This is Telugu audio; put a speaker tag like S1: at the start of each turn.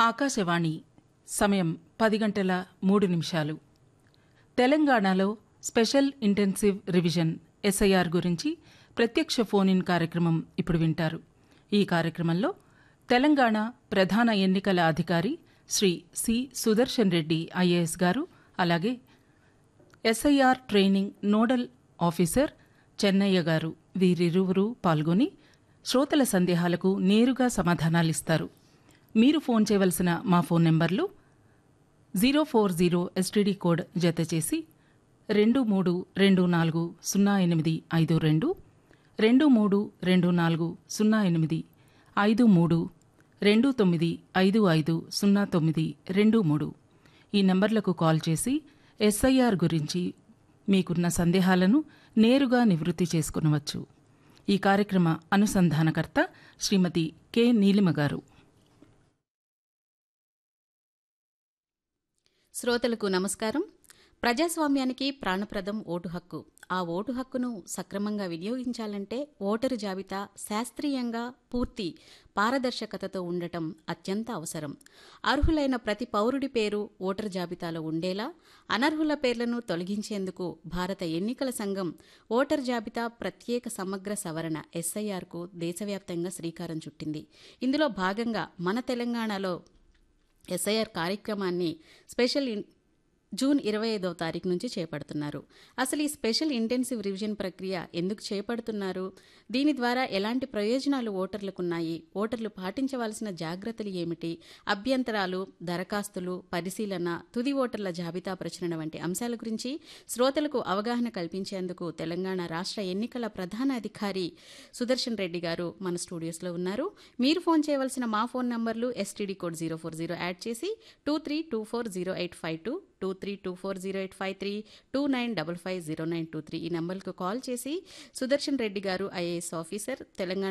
S1: ఆకాశవాణి సమయం పది గంటల మూడు నిమిషాలు తెలంగాణలో స్పెషల్ ఇంటెన్సివ్ రివిజన్ ఎస్ఐఆర్ గురించి ప్రత్యక్ష ఫోన్ ఇన్ కార్యక్రమం ఇప్పుడు వింటారు ఈ కార్యక్రమంలో తెలంగాణ ప్రధాన ఎన్నికల అధికారి శ్రీ సి సుదర్శన్ రెడ్డి ఐఏఎస్ గారు అలాగే SIR training nodal officer Chennaiah గారు వీరిరువురు పాల్గొని శ్రోతల సందేహాలకు నేరుగా సమాధానాలిస్తారు మీరు ఫోన్ చేయవలసిన మా ఫోన్ నెంబర్లు zero four zero STD code జత చేసి రెండు మూడు రెండు నాలుగు సున్నా ఎనిమిది ఐదు రెండు రెండు మూడు రెండు నాలుగు సున్నా ఎనిమిది ఐదు మూడు రెండు తొమ్మిది ఐదు ఐదు సున్నా తొమ్మిది రెండు మూడు ఈ నంబర్లకు కాల్ చేసి ఎస్ఐఆర్ గురించి మీకున్న సందేహాలను నేరుగా నివృత్తి చేసుకునవచ్చు ఈ కార్యక్రమ అనుసంధానకర్త శ్రీమతి కె నీలిమ గారు
S2: శ్రోతలకు నమస్కారం ప్రజాస్వామ్యానికి ప్రాణప్రదం ఓటు హక్కు ఆ ఓటు హక్కును సక్రమంగా వినియోగించాలంటే ఓటరు జాబితా శాస్త్రీయంగా పూర్తి పారదర్శకతతో ఉండటం అత్యంత అవసరం అర్హులైన ప్రతి పౌరుడి పేరు ఓటరు జాబితాలో ఉండేలా అనర్హుల పేర్లను తొలగించేందుకు భారత ఎన్నికల సంఘం ఓటర్ జాబితా ప్రత్యేక సమగ్ర సవరణ ఎస్ఐఆర్కు దేశవ్యాప్తంగా శ్రీకారం చుట్టింది ఇందులో భాగంగా మన తెలంగాణలో ఎస్ఐఆర్ కార్యక్రమాన్ని స్పెషల్ ఇన్ జూన్ ఇరవై ఐదవ తారీఖు నుంచి చేపడుతున్నారు అసలు ఈ స్పెషల్ ఇంటెన్సివ్ రివిజన్ ప్రక్రియ ఎందుకు చేపడుతున్నారు దీని ద్వారా ఎలాంటి ప్రయోజనాలు ఓటర్లకు ఉన్నాయి ఓటర్లు పాటించవలసిన జాగ్రత్తలు ఏమిటి అభ్యంతరాలు దరఖాస్తులు పరిశీలన తుది ఓటర్ల జాబితా ప్రచురణ వంటి అంశాల గురించి శ్రోతలకు అవగాహన కల్పించేందుకు తెలంగాణ రాష్ట్ర ఎన్నికల ప్రధాన అధికారి సుదర్శన్ రెడ్డి గారు మన స్టూడియోస్లో ఉన్నారు మీరు ఫోన్ చేయవలసిన మా ఫోన్ నంబర్లు STD code zero four zero add చేసి two three two four zero eight five two two three two four zero eight five three two nine double five zero nine two three ఈ నెంబర్కు కాల్ చేసి సుదర్శన్ రెడ్డి గారు ఐఏఎస్ ఆఫీసర్ తెలంగాణ